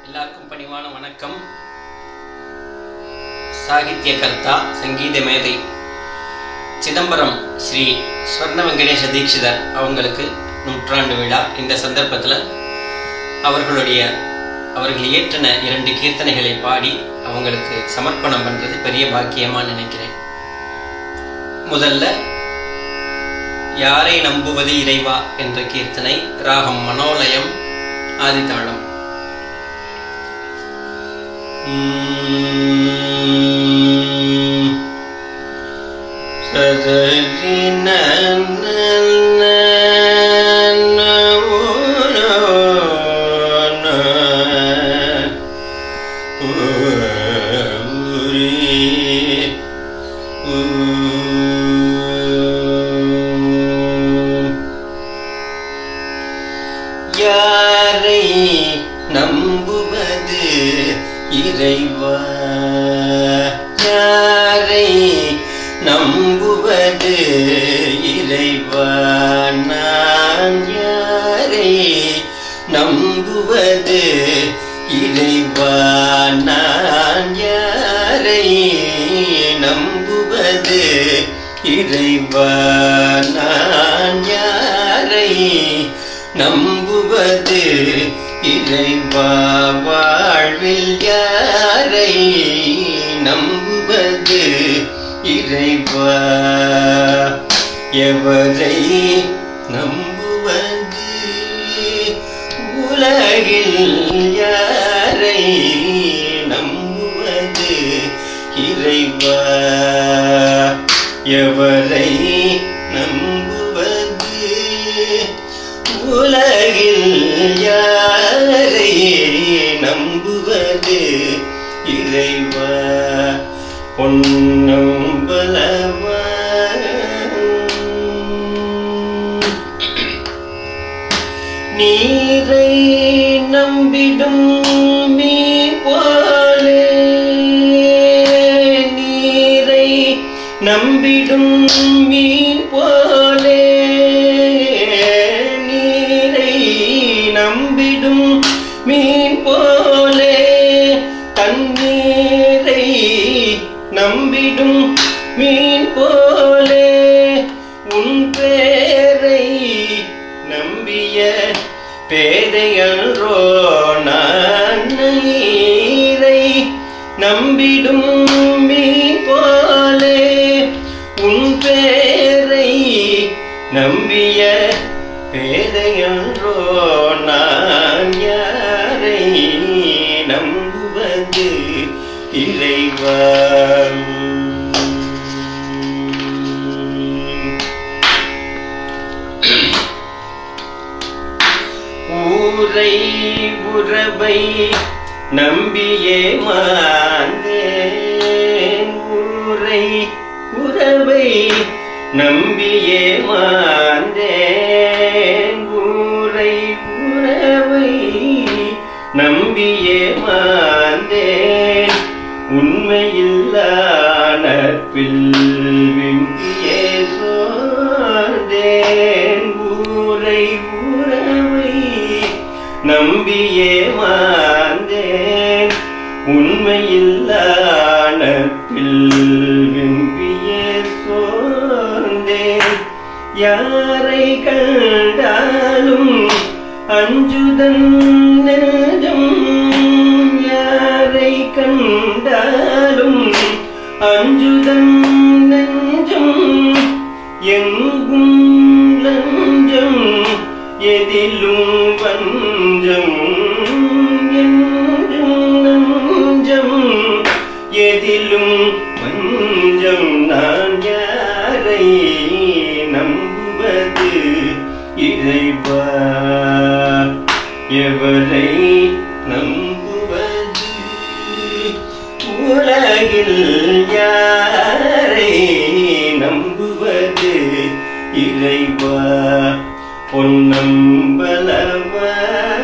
எல்லாருக்கும் பணிவான வணக்கம் சாகித்ய கர்த்தா சங்கீத மேதை சிதம்பரம் ஸ்ரீ ஸ்வர்ண வெங்கடேஷ தீட்சிதர் அவங்களுக்கு நூற்றாண்டு விழா இந்த சந்தர்ப்பத்தில் அவர்களுடைய அவர்கள் இயற்றின இரண்டு கீர்த்தனைகளை பாடி அவங்களுக்கு சமர்ப்பணம் பண்றது பெரிய பாக்கியமா நினைக்கிறேன் முதல்ல யாரை நம்புவது இறைவா என்ற கீர்த்தனை ராகம் மனோலயம் ஆதித்தாளம் உம் சதரின யாரை நம்புவது இறைவா யாரை நம்புவது இறைவா நான் யாரை நம்புவது இறைவா நான் யாரை நம்புவது இறைவா நான் யாரை நம்புவது இறைவா வாழ்வில் யாரை நம்புவது இறைவா எவரை நம்புவது உலகில் யாரை நம்புவது இறைவா எவரை நம்புவது உலகில் யாரை நம்புவது இறைவா பொன்னம் பலவா நீரை நம்பிடும் மீ போலே நீரை நம்பிடும் மீன் போலே நீரை நம்பிடும் மீன் போலே தண்ணீரை நம்பிடும் மீன் போலே உன் பேரை நம்பிய பேதையன்றோ நான் நீரை நம்பிடும் மீன் போலே உன் பேரை நம்பிய பேதையன்றோ நான் யாரை நம்புவது இறைவா ஊரை உறவை நம்பியே மாந்தேன் ஊரை உறவை நம்பியே மாந்தேன் ஊரை உறவை நம்பியே மாந்தேன் உண்மையில்லா நட்பில் விம்பியே சோர்ந்தேன் ஊரை உறவை நம்பியே மாந்தேன் உண்மையில்லா நட்பில் விம்பியே சோர்ந்தேன் யாரை கண்டாலும் அஞ்சுதன் நெஞ்சம் யாரை கண்டாலும் அஞ்சுதன் நெஞ்சம் எங்கும் லஞ்சம் எதிலும் வஞ்சம் என்றும் நஞ்சம் எதிலும் வஞ்சம் நான் யாரை நம்புவது இறைவா எவரை நம்புவது உலகில் யாரை நம்புவது இறைவா பொன்னம்பலவா